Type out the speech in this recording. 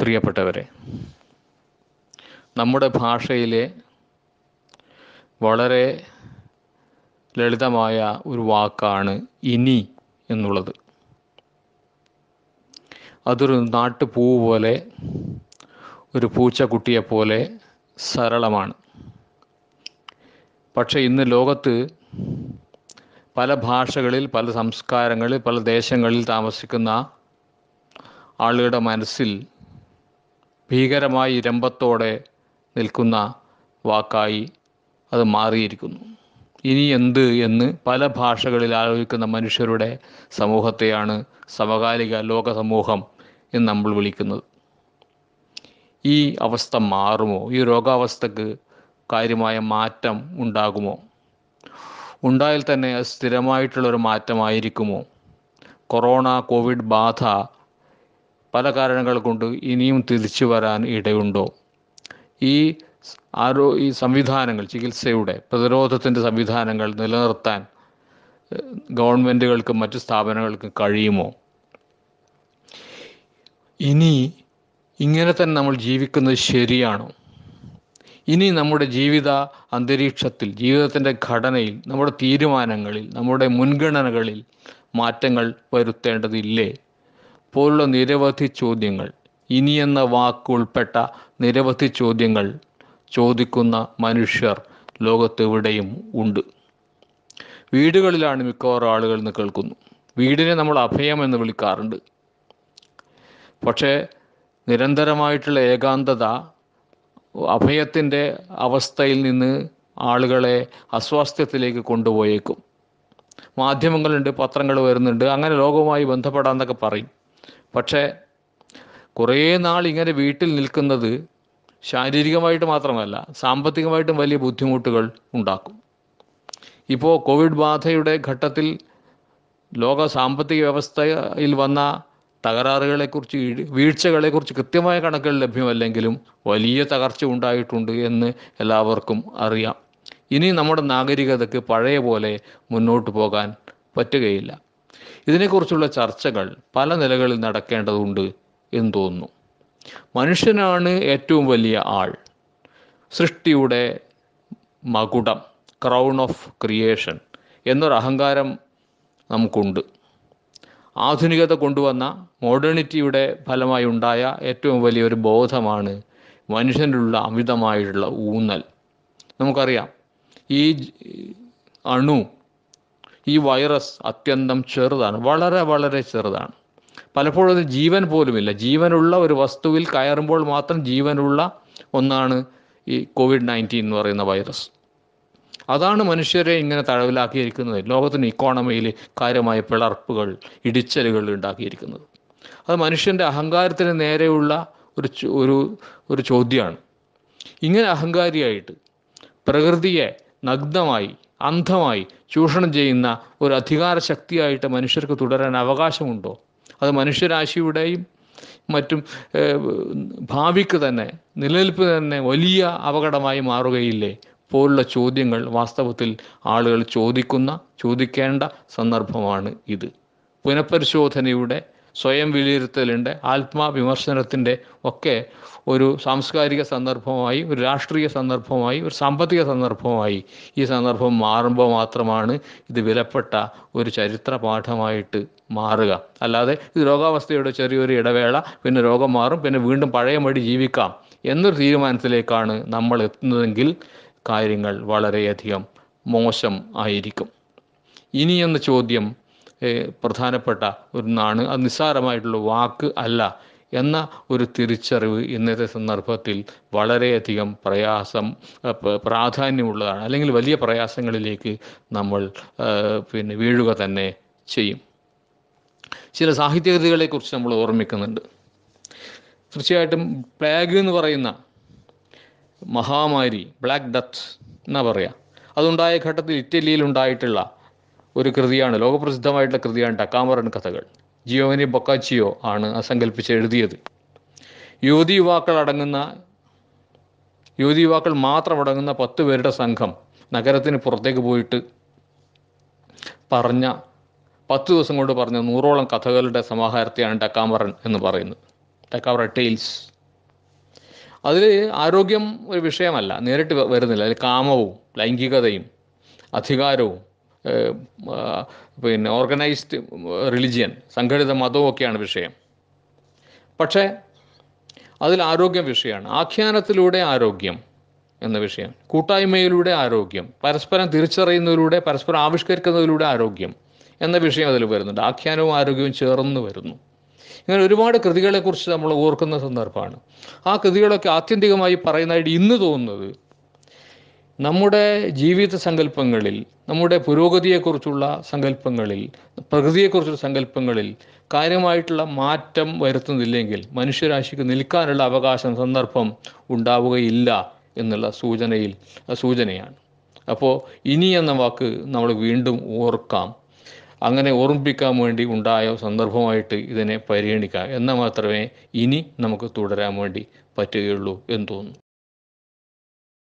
പ്രിയപ്പെട്ടവരെ നമ്മുടെ ഭാഷയിലെ വളരെ ലളിതമായ ഒരു വാക്കാണ് ഇനി എന്നുള്ളത് അതൊരു നാട്ടുപൂ പോലെ ഒരു പൂച്ചക്കുട്ടിയെ പോലെ സരളമാണ് പക്ഷേ ഇന്ന് ലോകത്ത് പല ഭാഷകളിൽ പല സംസ്കാരങ്ങളിൽ പല ദേശങ്ങളിൽ താമസിക്കുന്ന ആളുകളുടെ മനസ്സിൽ ഭീകരമായ ഇരമ്പത്തോടെ നിൽക്കുന്ന വാക്കായി അത് മാറിയിരിക്കുന്നു ഇനി എന്ത് എന്ന് പല ഭാഷകളിൽ ആലോചിക്കുന്ന മനുഷ്യരുടെ സമൂഹത്തെയാണ് സമകാലിക ലോക സമൂഹം എന്ന് നമ്മൾ വിളിക്കുന്നത് ഈ അവസ്ഥ മാറുമോ ഈ രോഗാവസ്ഥക്ക് കാര്യമായ മാറ്റം ഉണ്ടാകുമോ ഉണ്ടായാൽ തന്നെ അത് സ്ഥിരമായിട്ടുള്ളൊരു മാറ്റമായിരിക്കുമോ കൊറോണ കോവിഡ് ബാധ പല കാരണങ്ങൾ കൊണ്ട് ഇനിയും തിരിച്ചു വരാൻ ഇടയുണ്ടോ ഈ ആരോ ഈ സംവിധാനങ്ങൾ ചികിത്സയുടെ പ്രതിരോധത്തിൻ്റെ സംവിധാനങ്ങൾ നിലനിർത്താൻ ഗവൺമെൻറ്റുകൾക്കും മറ്റു സ്ഥാപനങ്ങൾക്കും കഴിയുമോ ഇനി ഇങ്ങനെ തന്നെ നമ്മൾ ജീവിക്കുന്നത് ശരിയാണോ ഇനി നമ്മുടെ ജീവിത അന്തരീക്ഷത്തിൽ ജീവിതത്തിൻ്റെ ഘടനയിൽ നമ്മുടെ തീരുമാനങ്ങളിൽ നമ്മുടെ മുൻഗണനകളിൽ മാറ്റങ്ങൾ വരുത്തേണ്ടതില്ലേ പോലുള്ള നിരവധി ചോദ്യങ്ങൾ ഇനി എന്ന വാക്ക് ഉൾപ്പെട്ട നിരവധി ചോദ്യങ്ങൾ ചോദിക്കുന്ന മനുഷ്യർ ലോകത്തെവിടെയും ഉണ്ട് വീടുകളിലാണ് മിക്കവാറും ആളുകൾ എന്ന് കേൾക്കുന്നു വീടിനെ നമ്മൾ അഭയം എന്ന് വിളിക്കാറുണ്ട് പക്ഷേ നിരന്തരമായിട്ടുള്ള ഏകാന്തത അഭയത്തിൻ്റെ അവസ്ഥയിൽ നിന്ന് ആളുകളെ അസ്വാസ്ഥ്യത്തിലേക്ക് കൊണ്ടുപോയേക്കും മാധ്യമങ്ങളുണ്ട് പത്രങ്ങൾ വരുന്നുണ്ട് അങ്ങനെ ലോകവുമായി ബന്ധപ്പെടാമെന്നൊക്കെ പറയും പക്ഷേ കുറേ നാൾ ഇങ്ങനെ വീട്ടിൽ നിൽക്കുന്നത് ശാരീരികമായിട്ട് മാത്രമല്ല സാമ്പത്തികമായിട്ടും വലിയ ബുദ്ധിമുട്ടുകൾ ഉണ്ടാക്കും ഇപ്പോൾ കോവിഡ് ബാധയുടെ ഘട്ടത്തിൽ ലോക സാമ്പത്തിക വ്യവസ്ഥയിൽ വന്ന തകരാറുകളെക്കുറിച്ച് വീഴ്ചകളെക്കുറിച്ച് കൃത്യമായ കണക്കുകൾ ലഭ്യമല്ലെങ്കിലും വലിയ തകർച്ച ഉണ്ടായിട്ടുണ്ട് എന്ന് എല്ലാവർക്കും അറിയാം ഇനി നമ്മുടെ നാഗരികതയ്ക്ക് പഴയ പോലെ മുന്നോട്ട് പോകാൻ പറ്റുകയില്ല ഇതിനെക്കുറിച്ചുള്ള ചർച്ചകൾ പല നിലകളിൽ നടക്കേണ്ടതുണ്ട് എന്ന് തോന്നുന്നു മനുഷ്യനാണ് ഏറ്റവും വലിയ ആൾ സൃഷ്ടിയുടെ മകുടം ക്രൗൺ ഓഫ് ക്രിയേഷൻ എന്നൊരു അഹങ്കാരം നമുക്കുണ്ട് ആധുനികത കൊണ്ടുവന്ന മോഡേണിറ്റിയുടെ ഫലമായി ഉണ്ടായ ഏറ്റവും വലിയൊരു ബോധമാണ് മനുഷ്യനിലുള്ള അമിതമായിട്ടുള്ള ഊന്നൽ നമുക്കറിയാം ഈ അണു ഈ വൈറസ് അത്യന്തം ചെറുതാണ് വളരെ വളരെ ചെറുതാണ് പലപ്പോഴും അത് ജീവൻ പോലുമില്ല ജീവനുള്ള ഒരു വസ്തുവിൽ കയറുമ്പോൾ മാത്രം ജീവനുള്ള ഒന്നാണ് ഈ കോവിഡ് നയൻറ്റീൻ എന്ന് പറയുന്ന വൈറസ് അതാണ് മനുഷ്യരെ ഇങ്ങനെ തഴവിലാക്കിയിരിക്കുന്നത് ലോകത്തിന് ഇക്കോണമിയിൽ കാര്യമായ പിളർപ്പുകൾ ഇടിച്ചലുകൾ ഉണ്ടാക്കിയിരിക്കുന്നത് അത് മനുഷ്യൻ്റെ അഹങ്കാരത്തിന് നേരെയുള്ള ഒരു ഒരു ഒരു ചോദ്യമാണ് ഇങ്ങനെ അഹങ്കാരിയായിട്ട് പ്രകൃതിയെ നഗ്നമായി അന്ധമായി ചൂഷണം ചെയ്യുന്ന ഒരു അധികാര ശക്തിയായിട്ട് മനുഷ്യർക്ക് തുടരാൻ അവകാശമുണ്ടോ അത് മനുഷ്യരാശിയുടെയും മറ്റും ഭാവിക്ക് തന്നെ നിലനിൽപ്പ് തന്നെ വലിയ അപകടമായി മാറുകയില്ലേ പോലുള്ള ചോദ്യങ്ങൾ വാസ്തവത്തിൽ ആളുകൾ ചോദിക്കുന്ന ചോദിക്കേണ്ട സന്ദർഭമാണ് ഇത് പുനഃപരിശോധനയുടെ സ്വയം വിലയിരുത്തലിൻ്റെ ആത്മാവിമർശനത്തിൻ്റെ ഒക്കെ ഒരു സാംസ്കാരിക സന്ദർഭമായി ഒരു രാഷ്ട്രീയ സന്ദർഭമായി ഒരു സാമ്പത്തിക സന്ദർഭമായി ഈ സന്ദർഭം മാറുമ്പോൾ മാത്രമാണ് ഇത് വിലപ്പെട്ട ഒരു ചരിത്ര പാഠമായിട്ട് മാറുക അല്ലാതെ ഇത് രോഗാവസ്ഥയുടെ ചെറിയൊരു ഇടവേള പിന്നെ രോഗം മാറും പിന്നെ വീണ്ടും പഴയ മടി ജീവിക്കാം എന്നൊരു തീരുമാനത്തിലേക്കാണ് നമ്മൾ എത്തുന്നതെങ്കിൽ കാര്യങ്ങൾ വളരെയധികം മോശം ആയിരിക്കും ഇനി എന്ന ചോദ്യം പ്രധാനപ്പെട്ട ഒന്നാണ് അത് നിസ്സാരമായിട്ടുള്ള വാക്ക് അല്ല എന്ന ഒരു തിരിച്ചറിവ് ഇന്നത്തെ സന്ദർഭത്തിൽ വളരെയധികം പ്രയാസം പ്രാധാന്യമുള്ളതാണ് അല്ലെങ്കിൽ വലിയ പ്രയാസങ്ങളിലേക്ക് നമ്മൾ പിന്നെ വീഴുക തന്നെ ചെയ്യും ചില സാഹിത്യകൃതികളെക്കുറിച്ച് നമ്മൾ ഓർമ്മിക്കുന്നുണ്ട് തീർച്ചയായിട്ടും പ്ലാഗ് എന്ന് പറയുന്ന മഹാമാരി ബ്ലാക്ക് ഡെത്ത് എന്നാ പറയുക അതുണ്ടായ ഘട്ടത്തിൽ ഇറ്റലിയിൽ ഉണ്ടായിട്ടുള്ള ഒരു കൃതിയാണ് ലോകപ്രസിദ്ധമായിട്ടുള്ള കൃതിയാണ് ടക്കാമറൻ കഥകൾ ജിയോവനി ബൊക്കാച്ചിയോ ആണ് അസങ്കല്പിച്ച് എഴുതിയത് യുവതി യുവാക്കൾ അടങ്ങുന്ന യുവതി യുവാക്കൾ മാത്രം അടങ്ങുന്ന പത്ത് പേരുടെ സംഘം നഗരത്തിന് പുറത്തേക്ക് പോയിട്ട് പറഞ്ഞ പത്ത് ദിവസം കൊണ്ട് പറഞ്ഞ നൂറോളം കഥകളുടെ സമാഹാരത്തെയാണ് ടക്കാമറൻ എന്ന് പറയുന്നത് ടക്കാമറ ടെയിൽസ് അതിൽ ആരോഗ്യം ഒരു വിഷയമല്ല നേരിട്ട് വ- വരുന്നില്ല അതിൽ കാമവും ലൈംഗികതയും അധികാരവും ഏഹ്, ആ, പിന്നെ ഓർഗനൈസ്ഡ് റിലിജിയൻ സംഘടിത മതവും ഒക്കെയാണ് വിഷയം പക്ഷേ അതിൽ ആരോഗ്യം വിഷയമാണ് ആഖ്യാനത്തിലൂടെ ആരോഗ്യം എന്ന വിഷയം കൂട്ടായ്മയിലൂടെ ആരോഗ്യം പരസ്പരം തിരിച്ചറിയുന്നതിലൂടെ പരസ്പരം ആവിഷ്കരിക്കുന്നതിലൂടെ ആരോഗ്യം എന്ന വിഷയം അതിൽ വരുന്നുണ്ട് ആഖ്യാനവും ആരോഗ്യവും ചേർന്ന് വരുന്നു ഇങ്ങനെ ഒരുപാട് കൃതികളെക്കുറിച്ച് നമ്മൾ ഓർക്കുന്ന സന്ദർഭമാണ് ആ കൃതികളൊക്കെ ആത്യന്തികമായി പറയുന്നതായിട്ട് ഇന്ന് തോന്നുന്നത് നമ്മുടെ ജീവിത സങ്കല്പങ്ങളിൽ നമ്മുടെ പുരോഗതിയെക്കുറിച്ചുള്ള സങ്കല്പങ്ങളിൽ പ്രകൃതിയെക്കുറിച്ചുള്ള സങ്കല്പങ്ങളിൽ കാര്യമായിട്ടുള്ള മാറ്റം വരുത്തുന്നില്ലെങ്കിൽ മനുഷ്യരാശിക്ക് നിൽക്കാനുള്ള അവകാശം സന്ദർഭം ഉണ്ടാവുകയില്ല എന്നുള്ള സൂചനയിൽ സൂചനയാണ് അപ്പോൾ ഇനി എന്ന വാക്ക് നമ്മൾ വീണ്ടും ഓർക്കാം അങ്ങനെ ഓർമ്മിപ്പിക്കാൻ വേണ്ടി ഉണ്ടായ സന്ദർഭമായിട്ട് ഇതിനെ പരിഗണിക്കാം എന്നാൽ മാത്രമേ ഇനി നമുക്ക് തുടരാൻ വേണ്ടി പറ്റുകയുള്ളൂ എന്ന് തോന്നുന്നു